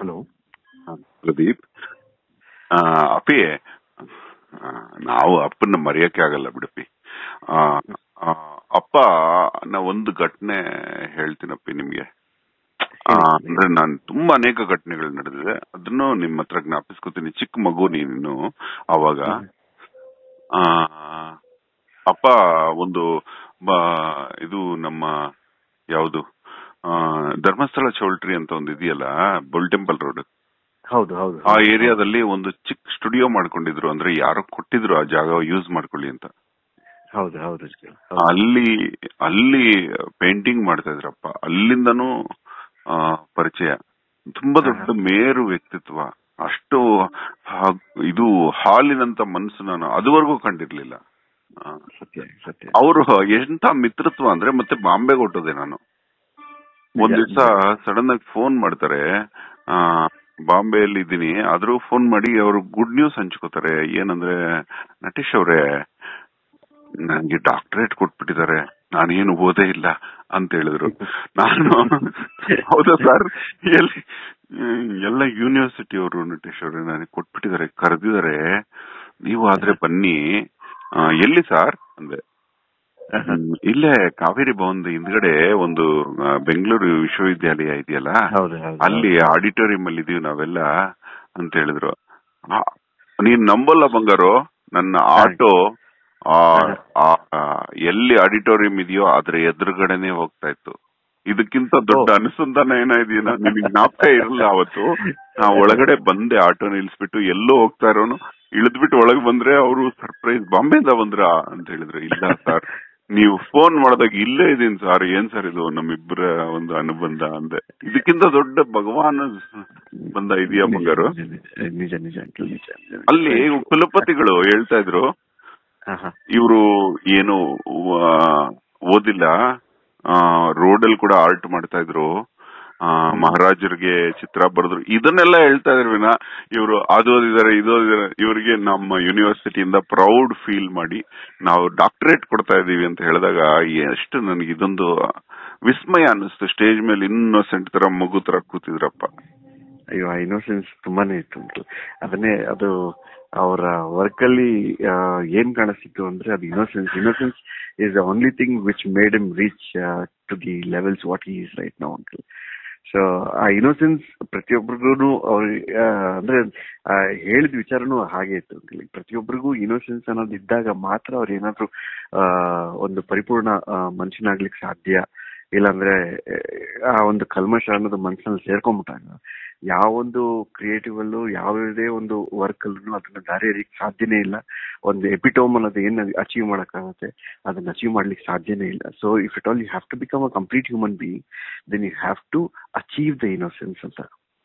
Hello Pradeep ಆ, ಅಪ್ಪಿ ಆ, ನಾವು ಅಪ್ಪನ ಮರೆಯಕ್ಕೆ ಆಗಲ್ಲ ಬಿಡಪ್ಪಿ ಆ, ಆ, ಅಪ್ಪ ನಾ ಒಂದು ಘಟನೆ ಹೇಳ್ತೀನಪ್ಪಿ ನಿಮ್ಗೆ ಆ, ಅಂದ್ರೆ ನಾನು ತುಂಬಾ ಅನೇಕ ಘಟನೆಗಳು ನಡೆದಿದೆ ಅದನ್ನು ನಿಮ್ಮ ಹತ್ರ ಜ್ಞಾಪಿಸ್ಕೊತೀನಿ ಚಿಕ್ಕ ಮಗು ನೀನು ಅವಾಗ ಆ, ಅಪ್ಪ ಒಂದು ಬ- ಇದು ನಮ್ಮ ಯಾವುದು ಆ, ಧರ್ಮಸ್ಥಳ ಚೌಲ್ಟ್ರಿ ಅಂತ ಒಂದು ಇದೆಯಲ್ಲ ಬುಲ್ ಟೆಂಪಲ್ ರೋಡ್ ಹೌದು ಹೌದು ಆ ಏರಿಯಾದಲ್ಲಿ ಒಂದು ಚಿಕ್ಕ ಸ್ಟುಡಿಯೋ ಮಾಡ್ಕೊಂಡಿದ್ರು ಅಂದ್ರೆ ಯಾರೋ ಕೊಟ್ಟಿದ್ರು ಆ ಜಾಗ ಯೂಸ್ ಮಾಡ್ಕೊಳ್ಳಿ ಅಂತ ಹೌದು ಹೌದು ಹೌದು. ಅಲ್ಲಿ ಅಲ್ಲಿ ಪೇಂಟಿಂಗ್ ಮಾಡ್ತಾ ಇದ್ರಪ್ಪ ಅಲ್ಲಿಂದನೂ ಆ, ಪರಿಚಯ ತುಂಬಾ ದೊಡ್ಡ ಮೇರು ವ್ಯಕ್ತಿತ್ವ ಅಷ್ಟು ಹಾ- ಇದು ಹಾಲಿನಂತ ಮನಸ್ಸು ನಾನು ಅದುವರೆಗೂ ಕಂಡಿರ್ಲಿಲ್ಲ ಆ, ಸತ್ಯ ಸತ್ಯ ಅವರು ಎಂತ ಮಿತ್ರತ್ವ ಅಂದ್ರೆ ಮತ್ತೆ ಬಾಂಬೆಗೆ ಹೊಟ್ಟೋದೆ ನಾನು ಒಂದ್ ದಿವಸ ಸಡನ್ ಆಗಿ ಫೋನ್ ಮಾಡ್ತಾರೆ ಆ ಬಾಂಬೆಯಲ್ಲಿ ಇದ್ದೀನಿ ಆದ್ರೂ ಫೋನ್ ಮಾಡಿ ಅವರು ಗುಡ್ ನ್ಯೂಸ್ ಹಂಚ್ಕೋತಾರೆ ಏನಂದ್ರೆ ನಟೇಶ್ ಅವ್ರೆ ನನ್ಗೆ ಡಾಕ್ಟರೇಟ್ ಕೊಟ್ಬಿಟ್ಟಿದ್ದಾರೆ ನಾನೇನು ಓದೇ ಇಲ್ಲ ಅಂತ ಹೇಳಿದ್ರು ನಾನು ಹೌದಾ ಸರ್ ಎಲ್ಲಿ ಹ್ಮ್, ಎಲ್ಲ ಯೂನಿವರ್ಸಿಟಿ ಅವರು ನಟೇಶ್ ಅವ್ರೆ ನನಗೆ ಕೊಟ್ಬಿಟ್ಟಿದ್ದಾರೆ ಕರೆದಿದ್ದಾರೆ ನೀವು ಆದ್ರೆ ಬನ್ನಿ ಆ, ಎಲ್ಲಿ ಸರ್ ಅಂದೆ ಹ್ಮ್, ಇಲ್ಲೇ ಕಾವೇರಿ ಭವನದ ಹಿಂದ್ಗಡೆ ಒಂದು ಆ, ಬೆಂಗಳೂರು ವಿಶ್ವವಿದ್ಯಾಲಯ ಇದೆಯಲ್ಲ ಹೌದು ಹೌದು ಅಲ್ಲಿ ಆಡಿಟೋರಿಯಂ ಅಲ್ಲಿ ಇದೀವಿ ನಾವೆಲ್ಲ ಅಂತ ಹೇಳಿದ್ರು ಆ, ನೀನ್ ನಂಬಲ್ಲ ಬಂಗಾರು ನನ್ನ ಆಟೋ ಆ, ಆ, ಎಲ್ಲಿ ಆಡಿಟೋರಿಯಂ ಇದೆಯೋ ಅದ್ರ ಎದುರುಗಡೆನೆ ಹೋಗ್ತಾ ಇತ್ತು ಇದಕ್ಕಿಂತ ದೊಡ್ಡ ಅನುಸಂಧಾನ ಏನಾಯ್ದಿನ ನಿನಗೆ ಜ್ಞಾಪಕ ಇರಲ್ಲ ಅವತ್ತು ನಾ ಒಳಗಡೆ ಬಂದೆ ಆಟೋ ನಿಲ್ಸ್ಬಿಟ್ಟು ಎಲ್ಲೋ ಹೋಗ್ತಾ ಇರೋನು ಇಳಿದ್ಬಿಟ್ಟು ಒಳಗ್ ಬಂದ್ರೆ ಅವರು ಸರ್ಪ್ರೈಸ್ ಬಾಂಬೆಯಿಂದ ಬಂದ್ರ ಅಂತ ಹೇಳಿದ್ರು ಇಲ್ಲ ಸರ್ ನೀವು ಫೋನ್ ಮಾಡಿದಾಗ ಇಲ್ಲೇ ಇದೀನಿ ಸರ್ ಏನ್ ಸರ್ ಇದು ನಮ್ಮಿಬ್ಬರ ಒಂದು ಅನುಬಂಧ ಅಂದೆ ಇದಕ್ಕಿಂತ ದೊಡ್ಡ ಭಗವಾನ ಬಂದ ಇದೆಯಾ ಬಂಗಾರು ನಿಜ ನಿಜ ನಿಜ uncle, ನಿಜ ನಿಜ. ಅಲ್ಲಿ ಕುಲಪತಿಗಳು ಹೇಳ್ತಾ ಇದ್ರು ಹಾ, ಹಾ. ಇವರು ಏನು ಆ, ಓದಿಲ್ಲ ರೋಡ್ ಅಲ್ಲಿ ಕೂಡ ಆರ್ಟ್ ಮಾಡ್ತಾ ಇದ್ರು ಆ, ಮಹಾರಾಜರಿಗೆ ಚಿತ್ರ ಬರೆದ್ರು ಇದನ್ನೆಲ್ಲ ಹೇಳ್ತಾ ಇದ್ರು ವಿನ ಇವರು ಅದು ಓದಿದ್ದಾರೆ ಇದು ಓದಿದ್ದಾರೆ ಇವರಿಗೆ ನಮ್ಮ ಯೂನಿವರ್ಸಿಟಿಯಿಂದ ಪ್ರೌಡ್ ಫೀಲ್ ಮಾಡಿ ನಾವು ಡಾಕ್ಟರೇಟ್ ಕೊಡ್ತಾ ಇದೀವಿ ಅಂತ ಹೇಳಿದಾಗ ಎಷ್ಟು ನನಗೆ ಇದೊಂದು ವಿಸ್ಮಯ ಅನ್ನಿಸ್ತು ಸ್ಟೇಜ್ ಮೇಲೆ ಇನ್ನೋಸೆಂಟ್ ತರ ಮಗು ತರ ಕೂತಿದ್ರಪ್ಪ ಅಯ್ಯೋ ಆ ಇನ್ನೋಸೆನ್ಸ್ ತುಂಬಾನೇ ಇತ್ತು uncle. ಅದನ್ನೇ ಅದು ಅವರ ವರ್ಕ್ ಅಲ್ಲಿ ಆ, ಏನ್ ಕಾಣಿಸ್ತಿತ್ತು ಅಂದ್ರೆ ಅದು innocence innocence is the only thing which made him reach to the levels what he is right now uncle so ah innocence ಪ್ರತಿಯೊಬ್ಬರಿಗೂ ಅವ್ರ ಅಂದ್ರೆ ಆ, ಹೇಳಿದ ವಿಚಾರನೂ ಹಾಗೆ ಇತ್ತು ಅಂಕಲ್ ಪ್ರತಿಯೊಬ್ಬರಿಗೂ ಇನ್ನೋಸೆನ್ಸ್ ಅನ್ನೋದು ಇದ್ದಾಗ ಮಾತ್ರ ಅವ್ರು ಏನಾದ್ರು ಆ, ಒಂದು ಪರಿಪೂರ್ಣ ಆ, ಮನುಷ್ಯನಾಗ್ಲಿಕ್ಕೆ ಸಾಧ್ಯ ಇಲ್ಲಾಂದ್ರೆ ಆ ಒಂದು ಕಲ್ಮಶ ಅನ್ನೋದು ಮನಸ್ಸಿನಲ್ಲಿ ಸೇರ್ಕೊಂಡ್ಬಿಟ್ಟಾಗ ಯಾವೊಂದು ಕ್ರಿಯೇಟಿವ್ ಅಲ್ಲೂ ಯಾವುದೇ ಒಂದು ವರ್ಕ್ ಅಲ್ಲೂ ಅದನ್ನ ದಾರಿ ಎರಿಯಕ್ಕೆ ಸಾಧ್ಯನೇ ಇಲ್ಲ ಒಂದು ಎಪಿಟೋಮ್ ಅನ್ನೋದು ಏನ್ ಅಚೀವ್ ಮಾಡಕ್ಕಾಗತ್ತೆ ಅದನ್ನ ಅಚೀವ್ ಮಾಡ್ಲಿಕ್ಕೆ ಸಾಧ್ಯನೇ ಇಲ್ಲ so if it all you have to become a complete human being then you have to achieve the innocence ಅಂತ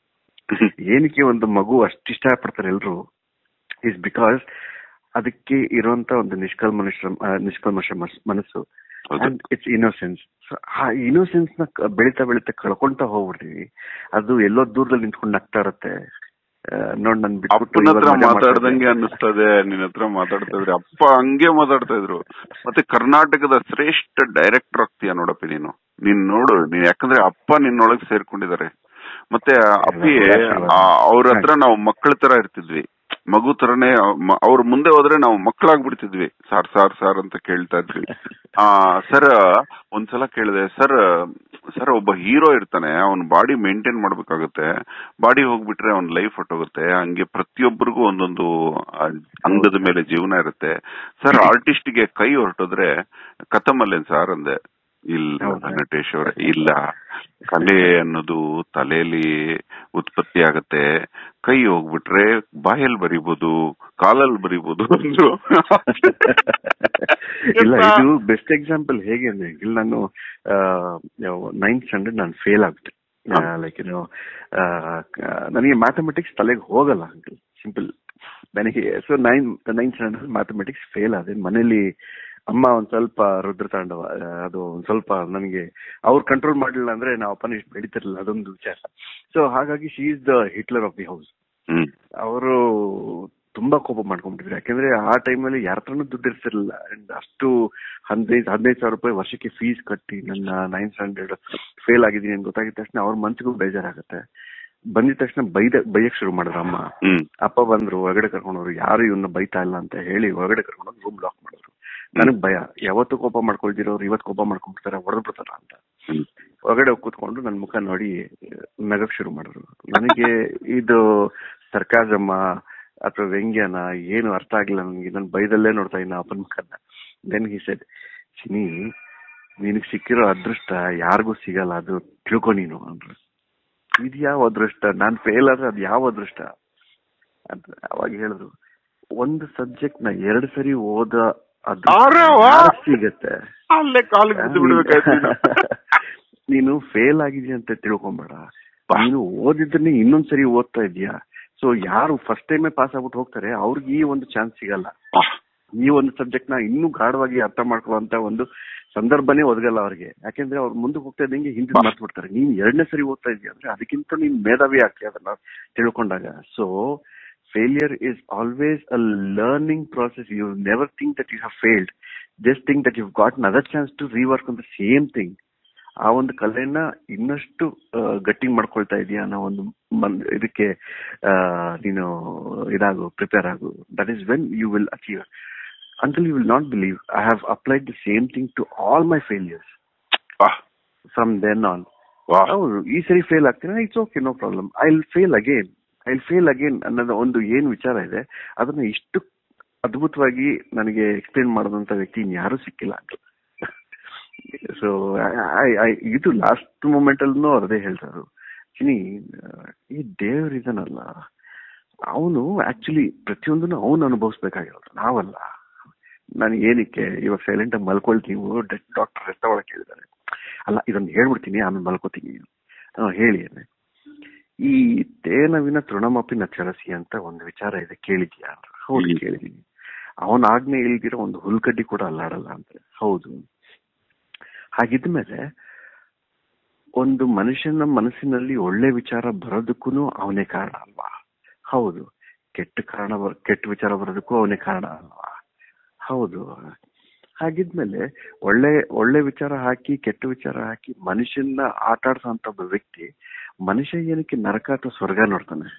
ಏನಕ್ಕೆ ಒಂದು ಮಗು ಅಷ್ಟಿಷ್ಟ ಪಡ್ತಾರೆ ಎಲ್ರು ಇಸ್ ಬಿಕಾಸ್ ಅದಕ್ಕೆ ಇರುವಂತ ಒಂದು ನಿಷ್ಕಲ್ಮಶ ನಿಷ್ಕಲ್ಮಶ ಮಸ್- ಮನಸ್ಸು ಹೌದು. And it's innocence ah innocence ನ ಕ- ಬೆಳೀತಾ ಬೆಳೀತಾ ಕಳ್ಕೊಂತ ಹೋಗ್ಬಿಡ್ತೀವಿ ಅದು ಎಲ್ಲೋ ದೂರದಲ್ಲಿ ನಿಂತ್ಕೊಂಡು ನಗ್ತಾ ಇರತ್ತೆ ಆ, ನೋಡ್ ನನ್ ಬಿಟ್ಬಿಟ್ಟು ಅಪ್ಪನ ಹತ್ರ ಇವಾಗ ಮಜಾ ಮಾಡ್ತಾ ಮಾತಾಡ್ದಂಗೆ ಇದ್ದೆ. ಅನ್ನಿಸ್ತದೆ ನಿನ್ನ ಹತ್ರ ಮಾತಾಡ್ತಾ ಇದ್ರೆ ಅಪ್ಪ ಹಂಗೆ ಮಾತಾಡ್ತಾ ಇದ್ರು ಮತ್ತೆ ಕರ್ನಾಟಕದ ಶ್ರೇಷ್ಠ ಡೈರೆಕ್ಟರ್ ಆಗ್ತೀಯ ನೋಡಪ್ಪ ನೀನು ನೀನ್ ನೋಡು ನೀನ್ ಯಾಕಂದ್ರೆ ಅಪ್ಪ ನಿನ್ನೊಳಗ್ ಸೇರ್ಕೊಂಡಿದ್ದಾರೆ ಮತ್ತೆ ಅಪ್ಪಿ ಅವ್ರ ಹತ್ರ ನಾವು ಮಕ್ಕಳ ತರ ಇರ್ತಿದ್ವಿ ಮಗು ತರನೇ ಮ- ಅವ್ರ ಮುಂದೆ ಹೋದ್ರೆ ನಾವು ಮಕ್ಕಳಾಗ್ಬಿಡ್ತಿದ್ವಿ ಸಾರ್ ಸಾರ್ ಸಾರ್ ಅಂತ ಕೇಳ್ತಾ ಇದ್ವಿ ಆ ಸರ್ ಒಂದ್ಸಲ ಕೇಳಿದೆ ಸರ್ ಸರ್ ಒಬ್ಬ ಹೀರೋ ಇರ್ತಾನೆ ಅವ್ನ ಬಾಡಿ ಮೇಂಟೈನ್ ಮಾಡ್ಬೇಕಾಗುತ್ತೆ ಬಾಡಿ ಹೋಗ್ಬಿಟ್ರೆ ಅವ್ನ ಲೈಫ್ ಹೊಟ್ಟೋಗುತ್ತೆ ಹಂಗೆ ಪ್ರತಿಯೊಬ್ಬರಿಗೂ ಒಂದೊಂದು ಆ, ಅಂಗದ ಮೇಲೆ ಜೀವನ ಇರುತ್ತೆ ಸರ್ ಆರ್ಟಿಸ್ಟ್ ಗೆ ಕೈ ಹೊರಟೋದ್ರೆ ಕಥಮಲ್ಲೇನ್ ಸರ್ ಅಂದೆ ಇಲ್ಲ ಹೌದಾ? ನಟೇಶ್ ಅವ್ರೆ ಇಲ್ಲ ಕಲೆ ಅನ್ನೋದು ತಲೆಯಲ್ಲಿ ಉತ್ಪತ್ತಿ ಆಗತ್ತೆ ಕೈ ಹೋಗ್ಬಿಟ್ರೆ ಬಾಯಲ್ಲಿ ಬರಿಬೋದು ಕಾಲಲ್ಲಿ ಬರಿಬೋದು ಅಂದ್ರು ಇಲ್ಲ ಇದು ಬೆಸ್ಟ್ ಎಕ್ಸಾಂಪಲ್ ಹೇಗೆ ಅಂದ್ರೆ ಇಲ್ಲಿ ನಾನು ನೈನ್ತ್ ಸ್ಟ್ಯಾಂಡರ್ಡ್ ನಾನು ಫೇಲ್ ಆಗ್ಬಿಟ್ಟೆ ಹಾ. ಲೈಕ್ ಏನೋ ನನಗೆ ಮ್ಯಾಥಮೆಟಿಕ್ಸ್ ತಲೆಗೆ ಹೋಗಲ್ಲ ಅಂಕಲ್ ಸಿಂಪಲ್ ನನಗೆ so nine ninth standard mathematics fail ಆದೆ ಮನೇಲಿ ಅಮ್ಮ ಒಂದ್ ಸ್ವಲ್ಪ ರುದ್ರ ತಾಂಡವ ಆ, ಅದು ಒಂದ್ ಸ್ವಲ್ಪ ನನಗೆ ಅವ್ರು ಕಂಟ್ರೋಲ್ ಮಾಡಲಿಲ್ಲ ಅಂದ್ರೆ ನಾವು ಅಪ್ಪನ ಇಷ್ಟು ಬೆಳಿತಿರ್ಲಿಲ್ಲ ಅದೊಂದು ವಿಚಾರ ಸೊ ಹಾಗಾಗಿ she is the Hitler of the house hmm ಅವರು ತುಂಬಾ ಕೋಪ ಮಾಡ್ಕೊಂಡ್ಬಿಟ್ಟಿದ್ರು ಯಾಕಂದ್ರೆ ಆ ಟೈಮಲ್ಲಿ ಯಾರ ಹತ್ರನೂ ದುಡ್ಡು ಇರ್ತಿರ್ಲಿಲ್ಲ ಅಂಡ್ ಅಷ್ಟು ಹದಿನೈದು ಹದಿನೈದು ಸಾವಿರ ರೂಪಾಯಿ ವರ್ಷಕ್ಕೆ ಫೀಸ್ ಕಟ್ಟಿ ನನ್ನ ನೈನ್ತ್ ಸ್ಟ್ಯಾಂಡರ್ಡ್ ಫೇಲ್ ಆಗಿದ್ದೀನಿ ಅಂತ ಗೊತ್ತಾಗಿದ ತಕ್ಷಣ ಅವ್ರ ಮನ್ಸಿಗೂ ಬೇಜಾರಾಗುತ್ತೆ ಬಂದಿದ ತಕ್ಷಣ ಬೈದ ಬೈಯಕ್ ಶುರು ಮಾಡಿದ್ರು ಅಮ್ಮ ಹ್ಮ್ ಅಪ್ಪ ಬಂದ್ರು ಹೊರಗಡೆ ಕರ್ಕೊಂಡವ್ರು ಯಾರು ಇವನ್ನ ಬೈತಾ ಇಲ್ಲ ಅಂತ ಹೇಳಿ ಹೊರಗಡೆ ಕರ್ಕೊಂಡು ರೂಮ್ ಲಾಕ್ ಮಾಡಿದ್ರು ನನಗ್ ಭಯ ಯಾವತ್ತು ಕೋಪ ಮಾಡ್ಕೊಳ್ದಿರೋರು ಇವತ್ತು ಕೋಪ ಮಾಡ್ಕೊಂಡ್ಬಿಡ್ತಾರೆ ಹೊಡೆದ್ ಬಿಡ್ತಾರ ಅಂತ ಹ್ಮ್ ಹೊರಗಡೆ ಹೋಗ್ ಕೂತ್ಕೊಂಡು ನನ್ ಮುಖ ನೋಡಿ ನಗಕ್ ಶುರು ಮಾಡಿದ್ರು ನನಗೆ ಇದು ಸರ್ಕಾರಮ್ಮ ಅಥವಾ ವ್ಯಂಗ್ಯನ ಏನು ಅರ್ಥ ಆಗಿಲ್ಲ ನನಗೆ ನಾನು ಬೈದಲ್ಲೇ ನೋಡ್ತಾ ಇನ್ನ ಅಪ್ಪನ ಮುಖನ ದೆನ್ ಹಿ ಸೆಡ್ ಚಿನಿ ನಿನಗ್ ಸಿಕ್ಕಿರೋ ಅದೃಷ್ಟ ಯಾರಿಗೂ ಸಿಗಲ್ಲ ಅದು ತಿಳ್ಕೊ ನೀನು ಅಂದ್ರು ಇದು ಯಾವ ಅದೃಷ್ಟ ನಾನ್ ಫೇಲ್ ಆದ್ರೆ ಅದು ಯಾವ ಅದೃಷ್ಟ ಅಂತ ಅವಾಗ ಹೇಳಿದ್ರು ಒಂದು ಸಬ್ಜೆಕ್ಟ್ ನ ಎರಡು ಸರಿ ಓದ ಅದೃಷ್ಟ ಅರೆ ವಾ! ಯಾರಿಗ್ ಸಿಗತ್ತೆ ಅಲ್ಲೇ ಕಾಲಿಗೆ ಬಿದ್ದು ಬಿಡ್ಬೇಕಾಯ್ತು ನೀನು. ನೀನು ಫೇಲ್ ಆಗಿದ್ಯಾ ಅಂತ ತಿಳ್ಕೊಂಬೇಡ ನೀನು ಓದಿದ್ದನ್ನೇ ಇನ್ನೊಂದ್ಸರಿ ಓದ್ತಾ ಇದೀಯಾ ಸೊ ಯಾರು ಫಸ್ಟ್ ಟೈಮೇ ಪಾಸ್ ಆಗ್ಬಿಟ್ಟು ಹೋಗ್ತಾರೆ ಅವ್ರಿಗೆ ಈ ಒಂದು ಚಾನ್ಸ್ ಸಿಗಲ್ಲ ಆಹ್, ಈ ಒಂದು ಸಬ್ಜೆಕ್ಟ್ ನ ಇನ್ನೂ ಗಾಢವಾಗಿ ಅರ್ಥ ಮಾಡ್ಕೊಳ್ಳುವಂತ ಒಂದು ಸಂದರ್ಭನೇ ಒದಗಲ್ಲ ಅವ್ರಿಗೆ ಯಾಕೆಂದ್ರೆ ಅವ್ರು ಮುಂದಕ್ಕೆ ಹೋಗ್ತಾ ಇದ್ದಂಗೆ ಹಿಂದೆ ಮರ್ತು ಬಿಡ್ತಾರೆ ನೀನ್ ಎರಡನೇ ಸರಿ ಓದ್ತಾ ಇದೀಯ ಅಂದ್ರೆ ಅದಕ್ಕಿಂತ ನೀನ್ ಮೇಧಾವಿ ಆಗ್ತೀಯ ಅದನ್ನ ತಿಳ್ಕೊಂಡಾಗ so failure is always a learning process you never think that you have failed just think that you got other chance to rework on the same thing ah ಒಂದು ಕಲೆನ ಇನ್ನಷ್ಟು ಆ, ಗಟ್ಟಿ ಮಾಡ್ಕೊಳ್ತಾ ಇದೀಯ ಅನ್ನೋ ಒಂದು ಮನ್- ಇದಕ್ಕೆ ಆ, ನೀನು ಇದಾಗು ಪ್ರಿಪೇರ್ ಆಗು that is when you will achieve until you will not believe I have applied the same thing to all my failures ವಾಹ್, from then on. ವಾಹ್. ಹೌದು ಈ ಸರಿ ಫೇಲ್ ಆಗ್ತೀನಿ it's okay no problem I will fail again I will fail again ಅನ್ನೋದು ಒಂದು ಏನ್ ವಿಚಾರ ಇದೆ ಅದನ್ನ ಇಷ್ಟು ಅದ್ಭುತವಾಗಿ ನನಗೆ ಎಕ್ಸ್ಪ್ಲೇನ್ ಮಾಡಿದಂತ ವ್ಯಕ್ತಿ ಇನ್ಯಾರೂ ಸಿಕ್ಕಿಲ್ಲ ಅಂತ ಸೊ ಇದು ಲಾಸ್ಟ್ ಮೂಮೆಂಟ್ ಅಲ್ಲೂ ಅದೇ ಹೇಳ್ತಾರೆ ಚಿನಿ ಈ ದೇವ್ರ ಇದನ್ನಲ್ಲ ಅವನು ಆಕ್ಚುಲಿ ಪ್ರತಿಯೊಂದನ್ನು ಅವನು ಅನುಭವಿಸ್ಬೇಕಾಗಿರೋದು ನಾವಲ್ಲ ನಾನು ಏನಕ್ಕೆ ಇವಾಗ ಸೈಲೆಂಟ್ ಆಗಿ ಮಲ್ಕೊಳ್ತೀವಿ ಡಾಕ್ಟರ್ ರೆಸ್ಟ್ ತಗೊಳಕ್ ಹೇಳಿದ್ದಾರೆ ಅಲ್ಲ ಇದನ್ನ ಹೇಳ್ಬಿಡ್ತೀನಿ ಆಮೇಲೆ ಮಲ್ಕೋತೀನಿ ಆ, ಹೇಳಿ ಅಂದ್ರೆ ಈ ತೇನವಿನ ತೃಣಮಪಿನ ಚರಸಿ ಅಂತ ಒಂದು ವಿಚಾರ ಇದೆ ಕೇಳಿದ್ಯಾ ಅಂತ ಹೌದು ಹ್ಮ್. ಕೇಳಿದೀನಿ ಅವನ ಆಜ್ಞೆ ಇಲ್ದಿರೋ ಒಂದು ಹುಲ್ಕಡ್ಡಿ ಕೂಡ ಅಲ್ಲಾಡಲ್ಲ ಅಂತ ಹೌದು ಹಾಗಿದ್ಮೇಲೆ ಒಂದು ಮನುಷ್ಯನ ಮನಸ್ಸಿನಲ್ಲಿ ಒಳ್ಳೆ ವಿಚಾರ ಬರೋದಕ್ಕೂ ಅವನೇ ಕಾರಣ ಅಲ್ವಾ ಹೌದು ಕೆಟ್ಟ ಕಾರಣ ಬರ್- ಕೆಟ್ಟ ವಿಚಾರ ಬರೋದಕ್ಕೂ ಅವನೇ ಕಾರಣ ಅಲ್ವಾ ಹೌದು ಹಾಗಿದ್ಮೇಲೆ ಒಳ್ಳೆ ಒಳ್ಳೆ ವಿಚಾರ ಹಾಕಿ ಕೆಟ್ಟ ವಿಚಾರ ಹಾಕಿ ಮನುಷ್ಯನ ಆಟ ಆಡ್ಸೋಂತ ಒಬ್ಬ ವ್ಯಕ್ತಿ ಮನುಷ್ಯ ಏನಕ್ಕೆ ನರಕ ಅಥವಾ ಸ್ವರ್ಗ ನೋಡ್ತಾನೆ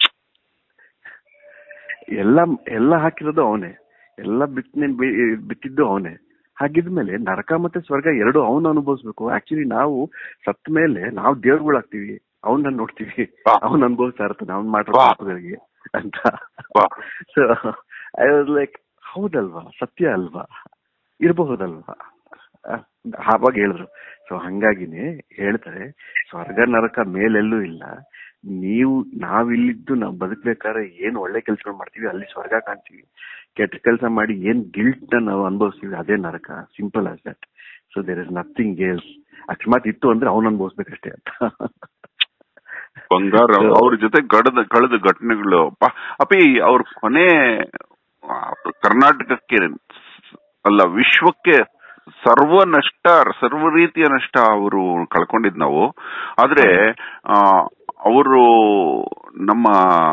ಎಲ್ಲ ಎಲ್ಲ ಹಾಕಿರೋದು ಅವನೇ ಎಲ್ಲ ಬಿತ್ತನೆ ಬಿತ್ತಿದ್ದು ಅವನೇ ಹಾಗಿದ್ಮೇಲೆ ನರಕ ಮತ್ತೆ ಸ್ವರ್ಗ ಎರಡು ಅವನು ಅನುಭವಿಸ್ಬೇಕು ಆಕ್ಚುಲಿ ನಾವು ಸತ್ತ ಮೇಲೆ ನಾವು ದೇವ್ರುಗಳಾಗ್ತೀವಿ ಅವನ್ನ ನೋಡ್ತೀವಿ ವಾ. ಅವನ್ ಅನುಭವಿಸ್ತಾ ಇರ್ತಾನೆ ಅವ್ನ್ ಮಾಡಿರೋ ವಾ. ಪಾಪಗಳಿಗೆ ಅಂತ ವಾ. ಸೊ ಐ ವಾಸ್ ಲೈಕ್ ಹೌದಲ್ವಾ ಸತ್ಯ ಅಲ್ವಾ ಇರಬಹುದಲ್ವಾ ಅಹ್, ಆವಾಗ ಹೇಳಿದ್ರು ಸೊ ಹಂಗಾಗಿನೇ ಹೇಳ್ತಾರೆ ಸ್ವರ್ಗ ನರಕ ಮೇಲೆಲ್ಲೂ ಇಲ್ಲ ನೀವು ನಾವಿಲ್ಲಿದ್ದು ನಾವು ಬದುಕ್ಬೇಕಾದ್ರೆ ಏನ್ ಒಳ್ಳೆ ಕೆಲಸ ಮಾಡ್ತೀವಿ ಅಲ್ಲಿ ಸ್ವರ್ಗ ಕಾಣ್ತೀವಿ ಕೆಟ್ಟ ಕೆಲಸ ಮಾಡಿ ಏನ್ ಗಿಲ್ಟ್ ನ ನಾವು ಅನುಭವಿಸ್ತೀವಿ ಅದೇ ನರಕ simple as that so there is nothing else ಅಕಸ್ಮಾತ್ ಇತ್ತು ಅಂದ್ರೆ ಅವ್ನು ಅನುಭವಿಸ್ಬೇಕಷ್ಟೇ ಅಂತ ಬಂಗಾರ So- ಅವ್ರ ಜೊತೆ ಕಳೆದ ಕಳೆದ ಘಟನೆಗಳು ಪ- ಅಪ್ಪಿ ಅವ್ರ ಕೊನೆ ಆ, ಕರ್ನಾಟಕಕ್ಕೆ ಅಲ್ಲ ವಿಶ್ವಕ್ಕೆ ಸರ್ವ ನಷ್ಟ ಸರ್ವ ರೀತಿಯ ನಷ್ಟ ಅವರು ಕಳ್ಕೊಂಡಿದ್ ನಾವು ಆದ್ರೆ ಆ, ಅವರು ನಮ್ಮ